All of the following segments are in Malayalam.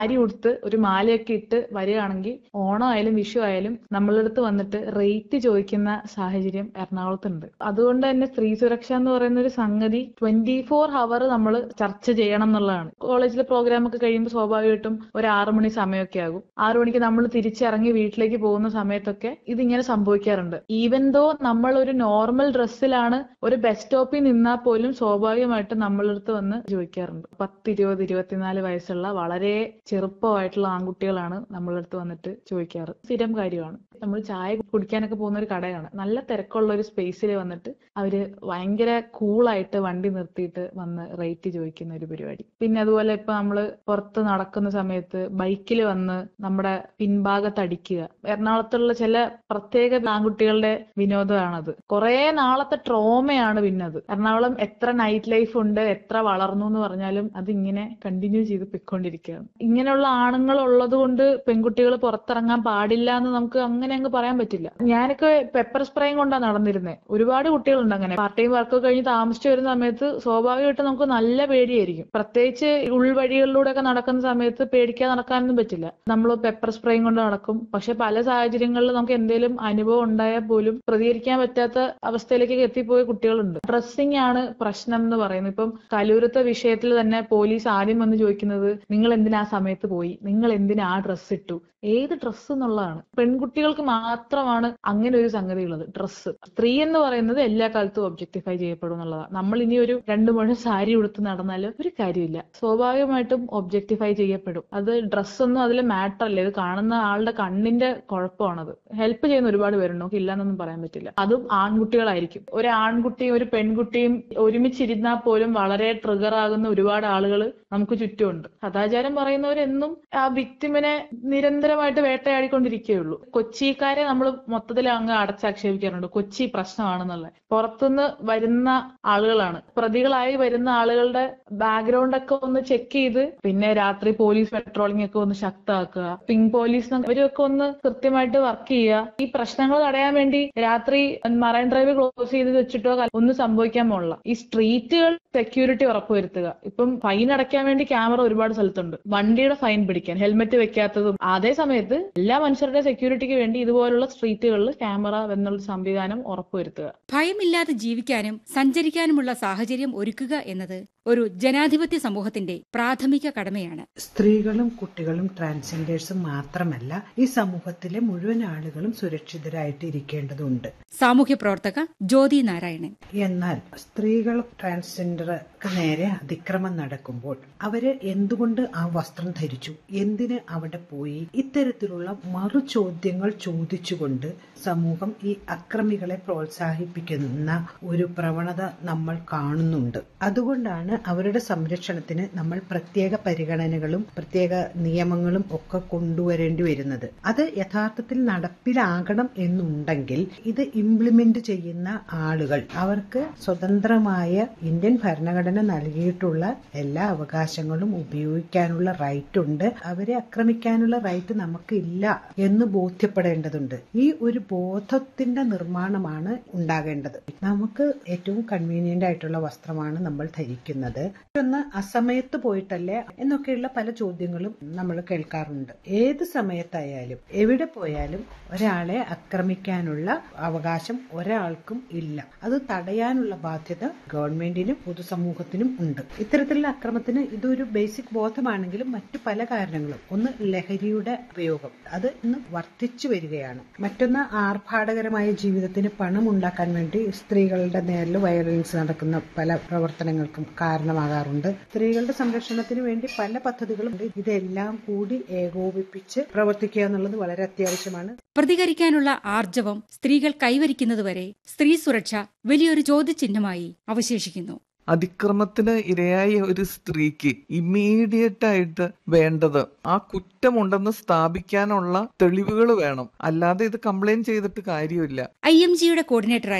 സാരി ഉടുത്ത് ഒരു മാലയൊക്കെ ഇട്ട് വരികയാണെങ്കിൽ ഓണം ആയാലും വിഷു ആയാലും നമ്മളടുത്ത് വന്നിട്ട് റേറ്റ് ചോദിക്കുന്ന സാഹചര്യം എറണാകുളത്തുണ്ട് അതുകൊണ്ട് തന്നെ സ്ത്രീ സുരക്ഷ എന്ന് പറയുന്ന ഒരു സംഗതി ട്വന്റി ഫോർ ഹവർ നമ്മൾ ചർച്ച ചെയ്യണം എന്നുള്ളതാണ് കോളേജിലെ പ്രോഗ്രാം ഒക്കെ കഴിയുമ്പോൾ സ്വാഭാവികമായിട്ടും ഒരു ആറു മണി സമയമൊക്കെ ആകും ആറു മണിക്ക് നമ്മൾ തിരിച്ചിറങ്ങി വീട്ടിലേക്ക് പോകുന്ന സമയത്തൊക്കെ ഇതിങ്ങനെ സംഭവിക്കാറുണ്ട് ഈവൻ ദോ നമ്മൾ ഒരു നോർമൽ ഡ്രസ്സിലാണ് ഒരു ബസ് സ്റ്റോപ്പിൽ നിന്നാൽ പോലും സ്വാഭാവികമായിട്ടും നമ്മളടുത്ത് വന്ന് ചോദിക്കാറുണ്ട് പത്ത് ഇരുപത് ഇരുപത്തിനാല് വയസ്സുള്ള വളരെ ചെറുപ്പമായിട്ടുള്ള ആൺകുട്ടികളാണ് നമ്മളടുത്ത് വന്നിട്ട് ചോദിക്കാറ് സ്ഥിരം കാര്യമാണ് നമ്മൾ ചായ കുടിക്കാനൊക്കെ പോകുന്ന ഒരു കടയാണ് നല്ല തിരക്കുള്ള ഒരു സ്പേസിൽ വന്നിട്ട് അവര് ഭയങ്കര കൂളായിട്ട് വണ്ടി നിർത്തിയിട്ട് വന്ന് റേറ്റ് ചോദിക്കുന്ന ഒരു പരിപാടി പിന്നെ അതുപോലെ ഇപ്പൊ നമ്മള് പുറത്ത് നടക്കുന്ന സമയത്ത് ബൈക്കിൽ വന്ന് നമ്മുടെ പിൻഭാഗത്ത് അടിക്കുക എറണാകുളത്തുള്ള ചില പ്രത്യേക ആൺകുട്ടികളുടെ വിനോദമാണത് കുറെ നാളത്തെ ട്രോമയാണ് പിന്നെ അത് എറണാകുളം എത്ര നൈറ്റ് ലൈഫ് ഉണ്ട് എത്ര വളർന്നു എന്ന് പറഞ്ഞാലും അത് ഇങ്ങനെ കണ്ടിന്യൂ ചെയ്ത് പൊയ്ക്കൊണ്ടിരിക്കുകയാണ് ഇങ്ങനെയുള്ള ആണുങ്ങൾ ഉള്ളത് കൊണ്ട് പെൺകുട്ടികൾ പുറത്തിറങ്ങാൻ പാടില്ല എന്ന് നമുക്ക് അങ്ങനെ അങ്ങ് പറയാൻ പറ്റില്ല ഞാനൊക്കെ പെപ്പർ സ്പ്രേയും കൊണ്ടാണ് നടന്നിരുന്നത് ഒരുപാട് കുട്ടികളുണ്ട് അങ്ങനെ പാർട്ട് ടൈം വർക്ക് കഴിഞ്ഞ് താമസിച്ചു വരുന്ന സമയത്ത് സ്വാഭാവികമായിട്ടും നമുക്ക് നല്ല പേടിയായിരിക്കും പ്രത്യേകിച്ച് ഉൾവഴികളിലൂടെ ഒക്കെ നടക്കുന്ന സമയത്ത് പേടിക്കാതെ നടക്കാനൊന്നും പറ്റില്ല നമ്മൾ പെപ്പർ സ്പ്രേയും കൊണ്ട് നടക്കും പക്ഷെ പല സാഹചര്യങ്ങളിൽ നമുക്ക് എന്തെങ്കിലും അനുഭവം ഉണ്ടായാൽ പോലും പ്രതികരിക്കാൻ പറ്റാത്ത അവസ്ഥയിലേക്ക് എത്തിപ്പോയ കുട്ടികളുണ്ട് ഡ്രസ്സിംഗ് ആണ് പ്രശ്നം എന്ന് പറയുന്നത് ഇപ്പം കലൂരത്തെ വിഷയത്തിൽ തന്നെ പോലീസ് ആദ്യം വന്ന് ചോദിക്കുന്നത് നിങ്ങൾ എന്തിനാ ആ സമയത്ത് പോയി നിങ്ങൾ എന്തിനാ ആ ഡ്രസ്സ് ഇട്ടു ഏത് ഡ്രസ്സ് എന്നുള്ളതാണ് പെൺകുട്ടികൾക്ക് മാത്രമാണ് അങ്ങനെ ഒരു സംഗതി ഉള്ളത് ഡ്രസ്സ് സ്ത്രീ എന്ന് പറയുന്നത് എല്ലാ കാലത്തും ഒബ്ജക്ടിഫൈ ചെയ്യപ്പെടും എന്നുള്ളതാണ് നമ്മൾ ഇനി ഒരു രണ്ടു മുഴം സാരി ഉടുത്ത് നടന്നാൽ ഒരു കാര്യമില്ല സ്വാഭാവികമായിട്ടും ഒബ്ജക്ടിഫൈ ചെയ്യപ്പെടും അത് ഡ്രസ്സൊന്നും അതിൽ മാറ്റർ അല്ല ഇത് കാണുന്ന ആളുടെ കണ്ണിന്റെ കുഴപ്പമാണത് ഹെൽപ്പ് ചെയ്യുന്ന ഒരുപാട് പേരുണ്ട് നമുക്ക് ഇല്ലാന്നൊന്നും പറയാൻ പറ്റില്ല അതും ആൺകുട്ടികളായിരിക്കും ഒരു ആൺകുട്ടിയും ഒരു പെൺകുട്ടിയും ഒരുമിച്ചിരുന്നാൽ പോലും വളരെ ട്രിഗർ ആകുന്ന ഒരുപാട് ആളുകൾ നമുക്ക് ചുറ്റുമുണ്ട് സദാചാരം പറയുന്നവരെന്നും ആ വിക്ടിമിനെ നിരന്തരമായിട്ട് വേട്ടയാടിക്കൊണ്ടിരിക്കുകയുള്ളൂ കൊച്ചിക്കാരെ നമ്മൾ മൊത്തത്തിൽ അങ്ങ് അടച്ചാക്ഷേപിക്കാറുണ്ട് കൊച്ചി പ്രശ്നമാണെന്നുള്ളത് പുറത്തുനിന്ന് വരുന്ന ആളുകളാണ് പ്രതികളായി വരുന്ന ആളുകളുടെ ബാക്ക്ഗ്രൗണ്ട് ഒക്കെ ഒന്ന് ചെക്ക് ചെയ്ത് പിന്നെ രാത്രി പോലീസ് പെട്രോളിംഗ് ഒക്കെ ഒന്ന് ശക്തമാക്കുക പിങ്ക് പോലീസ് ഇവരൊക്കെ ഒന്ന് കൃത്യമായിട്ട് വർക്ക് ചെയ്യുക ഈ പ്രശ്നങ്ങൾ തടയാൻ വേണ്ടി രാത്രി മറൈൻ ഡ്രൈവ് ക്ലോസ് ചെയ്ത് വെച്ചിട്ടോ ഒന്നും സംഭവിക്കാൻ പോണില്ല ഈ സ്ട്രീറ്റുകൾ സെക്യൂരിറ്റി ഉറപ്പുവരുത്തുക ഇപ്പം ഫൈൻ അടയ്ക്കാൻ വേണ്ടി ക്യാമറ ഒരുപാട് സ്ഥലത്തുണ്ട് വണ്ടിയുടെ ഫൈൻ പിടിക്കാൻ ഹെൽമെറ്റ് വെക്കാത്തതും അതേ സമയത്ത് എല്ലാ മനുഷ്യരുടെ സെക്യൂരിറ്റിക്ക് വേണ്ടി ഇതുപോലുള്ള സ്ട്രീറ്റുകളിൽ ക്യാമറ എന്നുള്ള സംവിധാനം ഉറപ്പുവരുത്തുക ഭയമില്ലാതെ ജീവിക്കാനും സഞ്ചരിക്കാനുമുള്ള സാഹചര്യം ഒരുക്കുക എന്നത് ഒരു ജനാധിപത്യ സമൂഹത്തിന്റെ പ്രാഥമിക കടമയാണ് സ്ത്രീകളും കുട്ടികളും ട്രാൻസ്ജെൻഡേഴ്സും മാത്രമല്ല ഈ സമൂഹത്തിലെ മുഴുവൻ ആളുകളും സുരക്ഷിതരായിട്ട് ഇരിക്കേണ്ടതുണ്ട് സാമൂഹ്യ പ്രവർത്തക ജ്യോതി നാരായണൻ എന്നാൽ സ്ത്രീകൾ ട്രാൻസ്ജെൻഡർക്ക് നേരെ അതിക്രമം നടക്കുമ്പോൾ അവര് എന്തുകൊണ്ട് ആ വസ്ത്രം ധരിച്ചു എന്തിന് അവിടെ പോയി ഇത്തരത്തിലുള്ള മറു ചോദ്യങ്ങൾ ചോദിച്ചുകൊണ്ട് സമൂഹം ഈ അക്രമികളെ പ്രോത്സാഹിപ്പിക്കുന്ന ഒരു പ്രവണത നമ്മൾ കാണുന്നുണ്ട് അതുകൊണ്ടാണ് അവരുടെ സംരക്ഷണത്തിന് നമ്മൾ പ്രത്യേക പരിഗണനകളും പ്രത്യേക നിയമങ്ങളും ഒക്കെ കൊണ്ടുവരേണ്ടി വരുന്നത് അത് യഥാർത്ഥത്തിൽ നടപ്പിലാകണം എന്നുണ്ടെങ്കിൽ ഇത് ഇംപ്ലിമെന്റ് ചെയ്യുന്ന ആളുകൾ അവർക്ക് സ്വതന്ത്രമായ ഇന്ത്യൻ ഭരണഘടന നൽകിയിട്ടുള്ള എല്ലാ അവകാശങ്ങളും ഉപയോഗിക്കാനുള്ള റൈറ്റ് ഉണ്ട് അവരെ ആക്രമിക്കാനുള്ള റൈറ്റ് നമുക്ക് ഇല്ല എന്ന് ബോധ്യപ്പെടേണ്ടതുണ്ട് ഈ ഒരു ബോധത്തിന്റെ നിർമ്മാണമാണ് ഉണ്ടാകേണ്ടത് നമുക്ക് ഏറ്റവും കൺവീനിയന്റ് ആയിട്ടുള്ള വസ്ത്രമാണ് നമ്മൾ ധരിക്കുന്നത് ഒന്ന് അസമയത്ത് പോയിട്ടല്ലേ എന്നൊക്കെയുള്ള പല ചോദ്യങ്ങളും നമ്മൾ കേൾക്കാറുണ്ട് ഏത് സമയത്തായാലും എവിടെ പോയാലും ഒരാളെ ആക്രമിക്കാനുള്ള അവകാശം ഒരാൾക്കും ഇല്ല അത് തടയാനുള്ള ബാധ്യത ഗവൺമെന്റിനും പൊതുസമൂഹത്തിനും ഉണ്ട് ഇത്തരത്തിലുള്ള അക്രമത്തിന് ഇതൊരു ബേസിക് ബോധമാണെങ്കിലും മറ്റു പല കാരണങ്ങളും ഒന്ന് ലഹരിയുടെ ഉപയോഗം അത് ഇന്ന് വർദ്ധിച്ചു വരികയാണ് മറ്റൊന്ന് ആർഭാടകരമായ ജീവിതത്തിന് പണം ഉണ്ടാക്കാൻ വേണ്ടി സ്ത്രീകളുടെ നേരിൽ വയലൻസ് നടക്കുന്ന പല പ്രവർത്തനങ്ങൾക്കും കാരണമാകാറുണ്ട് സ്ത്രീകളുടെ സംരക്ഷണത്തിന് വേണ്ടി പല പദ്ധതികളുണ്ട് ഇതെല്ലാം കൂടി ഏകോപിപ്പിച്ച് പ്രവർത്തിക്കുക എന്നുള്ളത് വളരെ അത്യാവശ്യമാണ് പ്രതികരിക്കാനുള്ള ആർജവം സ്ത്രീകൾ കൈവരിക്കുന്നതുവരെ സ്ത്രീ സുരക്ഷ വലിയൊരു ചോദ്യചിഹ്നമായി അവശേഷിക്കുന്നു അതിക്രമത്തിന് ഇരയായ ഒരു സ്ത്രീക്ക് ഇമ്മീഡിയറ്റ് ആയിട്ട് വേണ്ടത് ആ കുറ്റമുണ്ടെന്ന് സ്ഥാപിക്കാനുള്ള തെളിവുകൾ വേണം അല്ലാതെ ഇത് കംപ്ലൈന്റ് ചെയ്തിട്ട് കാര്യമില്ല ഐ എം ജിയുടെ കോർഡിനേറ്ററായിരുന്ന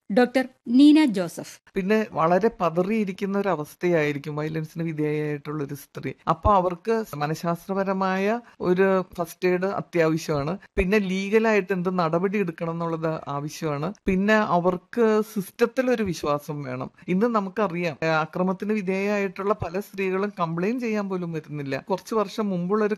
ഡോക്ടർ നീന ജോസഫ് പിന്നെ വളരെ പതറിയിരിക്കുന്ന ഒരു അവസ്ഥയായിരിക്കും വയലൻസിന് വിധേയമായിട്ടുള്ള ഒരു സ്ത്രീ അപ്പൊ അവർക്ക് മനഃശാസ്ത്രപരമായ ഒരു ഫസ്റ്റ് എയ്ഡ് അത്യാവശ്യമാണ് പിന്നെ ലീഗലായിട്ട് എന്ത് നടപടി എടുക്കണം എന്നുള്ളത് ആവശ്യമാണ് പിന്നെ അവർക്ക് സിസ്റ്റത്തിൽ ഒരു വിശ്വാസം വേണം ഇന്ന് നമുക്കറിയാം ഏഹ് അക്രമത്തിന് വിധേയമായിട്ടുള്ള പല സ്ത്രീകളും കംപ്ലൈന്റ് ചെയ്യാൻ പോലും വരുന്നില്ല കുറച്ച് വർഷം മുമ്പുള്ള ഒരു